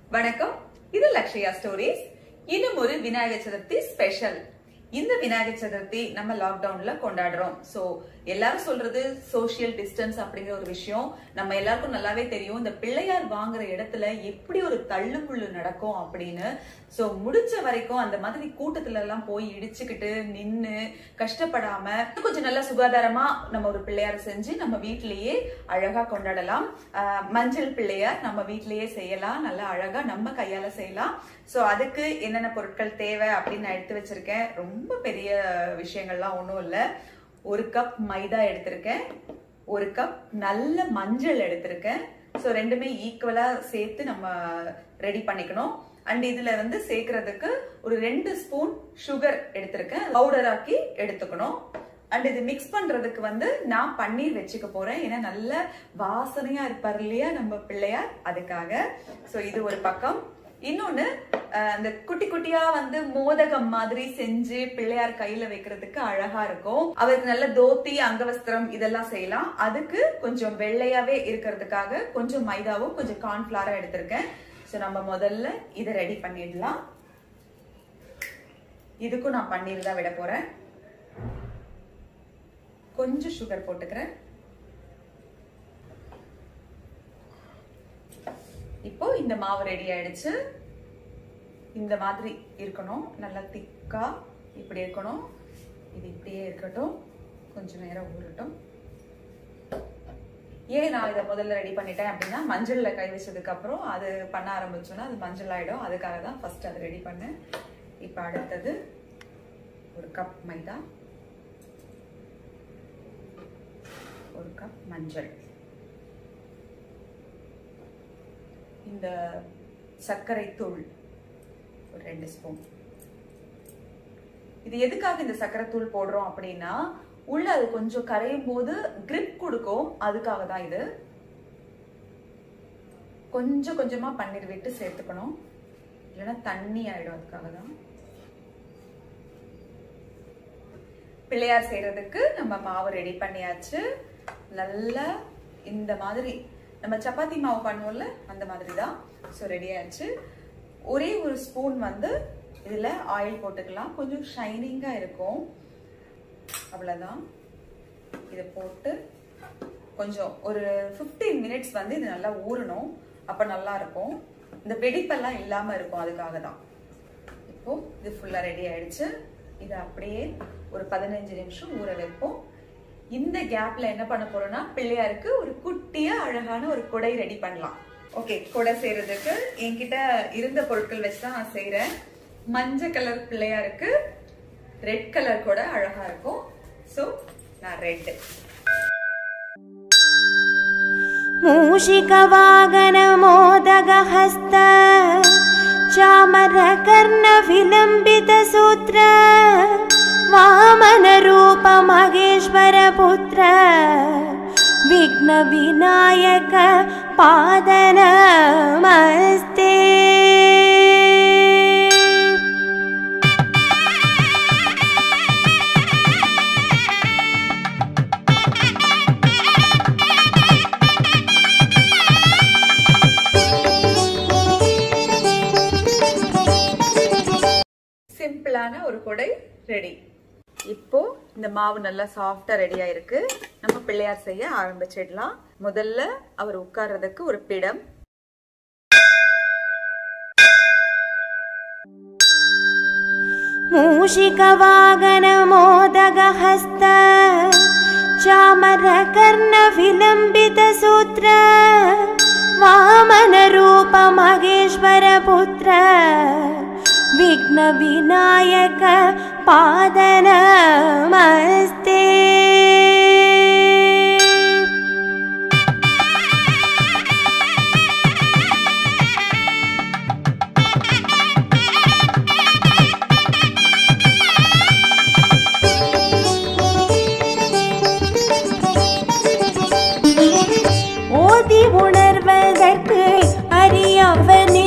வணக்கம் இது லக்ஷயா ஸ்டோரிஸ் இன்னும் ஒரு விநாயகர் சதுர்த்தி ஸ்பெஷல் இந்த விநாயகர் சதுர்த்தி நம்ம லாக்டவுன்ல கொண்டாடுறோம் சோ எல்லாரும் சொல்றது சோஷியல் டிஸ்டன்ஸ் அப்படிங்கிற ஒரு விஷயம் நம்ம எல்லாருக்கும் நல்லாவே தெரியும் இந்த பிள்ளையார் வாங்குற இடத்துல எப்படி ஒரு தள்ளுமுள்ளு நடக்கும் அப்படின்னு சோ முடிச்ச வரைக்கும் அந்த மாதிரி கூட்டத்துல எல்லாம் போய் இடிச்சுக்கிட்டு நின்னு கஷ்டப்படாம கொஞ்சம் நல்லா சுகாதாரமா நம்ம ஒரு பிள்ளையார் செஞ்சு நம்ம வீட்டிலேயே அழகா கொண்டாடலாம் ஆஹ் மஞ்சள் பிள்ளையார் நம்ம வீட்டிலேயே செய்யலாம் நல்லா அழகா நம்ம கையால செய்யலாம் சோ அதுக்கு என்னென்ன பொருட்கள் தேவை அப்படின்னு நான் எடுத்து வச்சிருக்கேன் ரொம்ப பெரிய விஷயங்கள்லாம் ஒன்றும் இல்லை ஒரு கப் மைதா எடுத்திருக்கேன் ஒரு கப் நல்ல மஞ்சள் எடுத்திருக்கேன் ஸோ ரெண்டுமே ஈக்குவலா சேர்த்து நம்ம ரெடி பண்ணிக்கணும் அண்ட் இதுல வந்து சேர்க்கறதுக்கு ஒரு ரெண்டு ஸ்பூன் சுகர் எடுத்திருக்கேன் பவுடர் ஆக்கி எடுத்துக்கணும் அண்ட் இது மிக்ஸ் பண்றதுக்கு வந்து நான் பன்னீர் வச்சுக்க போறேன் ஏன்னா நல்ல வாசனையா இருப்பார் இல்லையா நம்ம பிள்ளையார் அதுக்காக ஸோ இது ஒரு பக்கம் இன்னொன்னு அஹ், அந்த குட்டி குட்டியா வந்து மோதகம் மாதிரி செஞ்சு பிள்ளையார் கையில வைக்கிறதுக்கு அழகா இருக்கும் அவருக்கு நல்ல தோத்தி அங்கவஸ்திரம் இதெல்லாம் செய்யலாம் அதுக்கு கொஞ்சம் வெள்ளையாவே இருக்கிறதுக்காக கொஞ்சம் மைதாவும் கொஞ்சம் கார்ன்ஃபிளாரா எடுத்திருக்கேன் ஸோ நம்ம முதல்ல இதை ரெடி பண்ணிடலாம் இதுக்கும் நான் பன்னீர் தான் விட போறேன் கொஞ்சம் சுகர் போட்டுக்கிறேன் இப்போ இந்த மாவு ரெடி ஆயிடுச்சு இந்த மாதிரி இருக்கணும் நல்லா திக்கா இப்படி இருக்கணும் இது இப்படியே இருக்கட்டும் கொஞ்ச நேரம் ஊறட்டும் ஏன் நான் இதை முதல்ல ரெடி பண்ணிட்டேன் அப்படின்னா மஞ்சள்ல கை வச்சதுக்கு அப்புறம் அது பண்ண ஆரம்பிச்சோன்னா அது மஞ்சள் ஆயிடும் அதுக்காக தான் ஃபர்ஸ்ட் அதை ரெடி பண்ணேன் இப்போ அடுத்தது ஒரு கப் மைதா ஒரு கப் மஞ்சள் இந்த சர்க்கரை தூள் ஒரு ரெண்டு ஸ்பூன் இது எதுக்காக இந்த சர்க்கரை தூள் போடுறோம் அப்படின்னா உள்ள அது கொஞ்சம் கரையும் போது grip கொடுக்கும் அதுக்காக தான் இது கொஞ்சம் கொஞ்சமா பன்னீர் விட்டு சேர்த்துக்கணும் இல்லைன்னா தண்ணி ஆயிடும் அதுக்காக தான் பிள்ளையார் செய்யறதுக்கு நம்ம மாவு ரெடி பண்ணியாச்சு நல்லா இந்த மாதிரி நம்ம சப்பாத்தி மாவு பண்ணுவோம்ல அந்த மாதிரி தான் ஸோ ரெடி ஆச்சு ஒரே ஒரு ஸ்பூன் வந்து இதில் ஆயில் போட்டுக்கலாம் கொஞ்சம் ஷைனிங்காக இருக்கும் அவ்வளோதான் இதை போட்டு கொஞ்சம் ஒரு ஃபிஃப்டீன் மினிட்ஸ் வந்து இது நல்லா ஊறணும் அப்போ நல்லா இருக்கும் இந்த வெடிப்பெல்லாம் இல்லாமல் இருக்கும் அதுக்காக தான் இப்போ இது ஃபுல்லாக ரெடி ஆயிடுச்சு இதை அப்படியே ஒரு பதினஞ்சு நிமிஷம் ஊற வைப்போம் இந்த கேப்ல என்ன பண்ண போறோம்னா பிள்ளையாருக்கு ஒரு குட்டியா அழகான ஒரு குடை ரெடி பண்ணலாம் ஓகே குடை செய்யறதுக்கு என்கிட்ட இருந்த பொருட்கள் வச்சு தான் நான் செய்றேன் மஞ்சள் கலர் பிள்ளையாருக்கு ரெட் கலர் கூட அழகா இருக்கும் ஸோ நான் ரெட் मूषिकवागनमोदगहस्त चामरकर्णविलम्बितसूत्र वामनरूपमहेश्वरपुत्र विघ्नविनायक पादनमस्ते சிம்பிளான ஒரு குடை ரெடி இப்போ இந்த மாவு நல்லா சாஃப்டா ரெடி ஆயிருக்கு நம்ம பிள்ளையார் செய்ய ஆரம்பிச்சிடலாம் முதல்ல அவர் உட்கார்றதுக்கு ஒரு பிடம் मूषिकवागनमोदगहस्त चामरकर्णविलम्बितसूत्र वामनरूपमहेश्वरपुत्र विघ्नविनायक पादनमस्ते ஓதி உணர்வதற்கு அறியவனே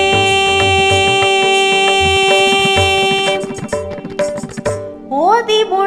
ஓதி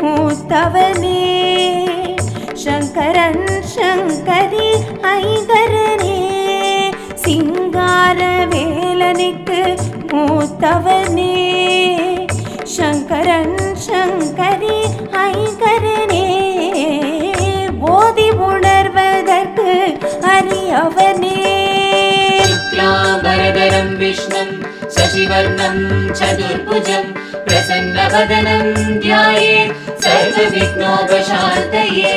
மூத்தவனே சங்கரன் சங்கரி ஐங்கரனே சிங்கார வேலனுக்கு மூத்தவனே சங்கரன் சங்கரி ஐங்கரனே போதி உணர்வதற்கு அரியவனே शुक्लाम्बरधरं विष्णुं शशिवर्णं चतुर्भुजं प्रसन्नवदनं ध्यायेत् सर्वविघ्नोपशान्तये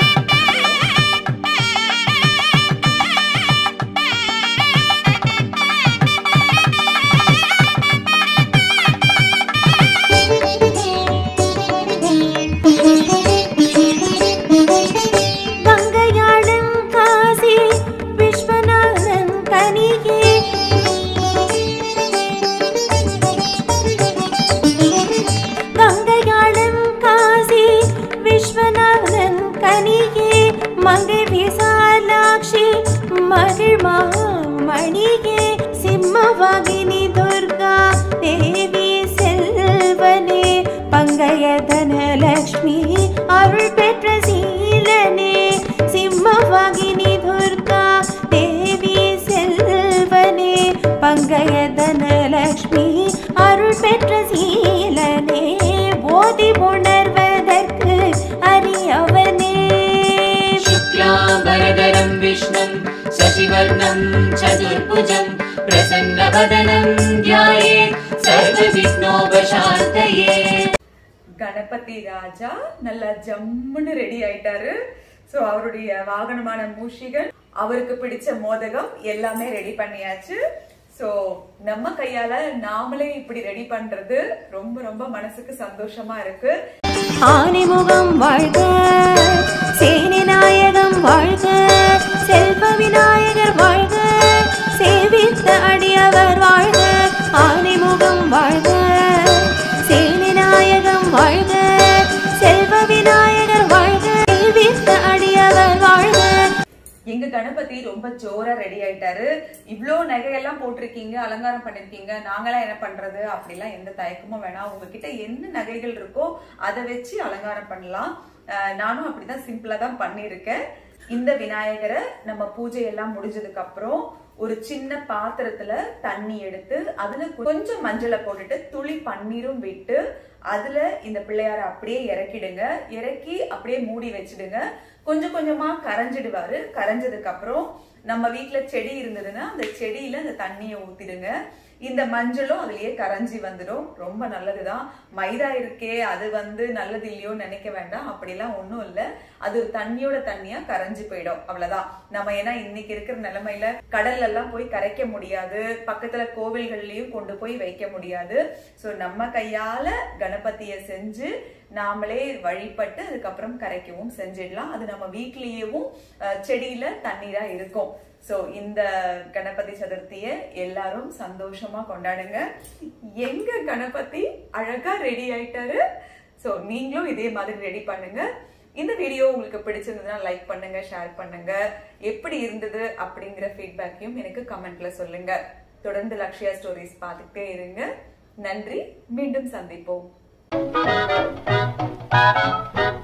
கங்கையாளும் காசி விஸ்வநாதன் கனியே கங்கையாளும் காசி விஸ்வநாதன் கனியே மங்கை விசாலாட்சி மகிழ் மணியே சிம்மவாகினி துர்கா தேவி செல்வனே பங்கைய தனலக்ஷ்மி அருள் பெற்ற சீலனே சிம்மவாகினி துர்கா தேவி செல்வனே பங்கைய தனலக்ஷ்மி அருள் பெற்ற சீலனே போதி உணர்வதற்கு அரியவனே शुक्लाम्बरधरं विष्णुं शशिवर्णं चतुर्भुजं प्रसन्नवदनं ध्यायेत् सर्वविघ्नोपशान्तये கணபதி ராஜா நல்லா ஜம்முன்னு ரெடி ஆயிட்டாரு சோ அவருடைய வாகனமான மூஷிகன் அவருக்கு பிடிச்ச மோதகம் எல்லாமே ரெடி பண்ணியாச்சு சோ நம்ம கையால நாமளே இப்படி ரெடி பண்றது ரொம்ப ரொம்ப மனசுக்கு சந்தோஷமா இருக்கு ஆனைமுகம் வாழ்க சேனை நாயகம் வாழ்க செல்வ விநாயகர் வாழ்க சேவித்த அடியவர் வாழ்க ஆனைமுகம் வாழ்க சேனை நாயகம் வாழ்க செல்வ விநாயகர் வாழ்க சேவித்த அடியவர் வாழ்க எங்க கணபதி ரொம்ப ஜோரா ரெடி ஆயிட்டாரு இவ்ளோ நகையெல்லாம் போட்டிருக்கீங்க அலங்காரம் பண்ணிருக்கீங்க நாங்களாம் என்ன பண்றது அப்படிலாம் எந்த தயக்கமும் வேணாம் உங்ககிட்ட என்ன நகைகள் இருக்கோ அதை வச்சு அலங்காரம் பண்ணலாம் அஹ் நானும் அப்படிதான் சிம்பிளா தான் பண்ணியிருக்கேன் இந்த விநாயகரை நம்ம பூஜை எல்லாம் முடிஞ்சதுக்கு அப்புறம் ஒரு சின்ன பாத்திரத்துல தண்ணி எடுத்து அதுல கொஞ்சம் மஞ்சளை போட்டுட்டு துளி பன்னீரும் விட்டு அதுல இந்த பிள்ளையார அப்படியே இறக்கிடுங்க இறக்கி அப்படியே மூடி வச்சிடுங்க கொஞ்சம் கொஞ்சமா கரைஞ்சிடுவாரு கரைஞ்சதுக்கு அப்புறம் நம்ம வீட்ல செடி இருந்ததுன்னா அந்த செடியில அந்த தண்ணியை ஊத்திடுங்க இந்த மஞ்சளும் அதுலயே கரைஞ்சி வந்துடும் ரொம்ப நல்லதுதான் மைதா இருக்கே அது வந்து நல்லது இல்லையோன்னு நினைக்க வேண்டாம் அப்படிலாம் ஒண்ணும் இல்ல அது ஒரு தண்ணியோட தண்ணியா கரைஞ்சு போயிடும் அவ்வளவுதான் நம்ம ஏன்னா இன்னைக்கு இருக்கிற நிலைமையில கடல்ல எல்லாம் போய் கரைக்க முடியாது பக்கத்துல கோவில்கள்லயும் கொண்டு போய் வைக்க முடியாது சோ நம்ம கையால கணபதிய செஞ்சு நாமளே வழிபட்டு அதுக்கப்புறம் கரைக்கவும் செஞ்சிடலாம் அது நம்ம வீட்லயேவும் அஹ், செடியில தண்ணீரா இருக்கும் சோ இந்த கணபதி சதுர்த்திய எல்லாரும் சந்தோஷமா கொண்டாடுங்க எங்க கணபதி அழகா ரெடி ஆயிட்டாரு சோ நீங்களும் இதே மாதிரி ரெடி பண்ணுங்க இந்த வீடியோ உங்களுக்கு பிடிச்சிருந்ததுன்னா லைக் பண்ணுங்க ஷேர் பண்ணுங்க எப்படி இருந்தது அப்படிங்கிற ஃபீட்பேக்கையும் எனக்கு கமெண்ட்ல சொல்லுங்க தொடர்ந்து லக்ஷ்யா ஸ்டோரிஸ் பார்த்துட்டே இருங்க நன்றி மீண்டும் சந்திப்போம்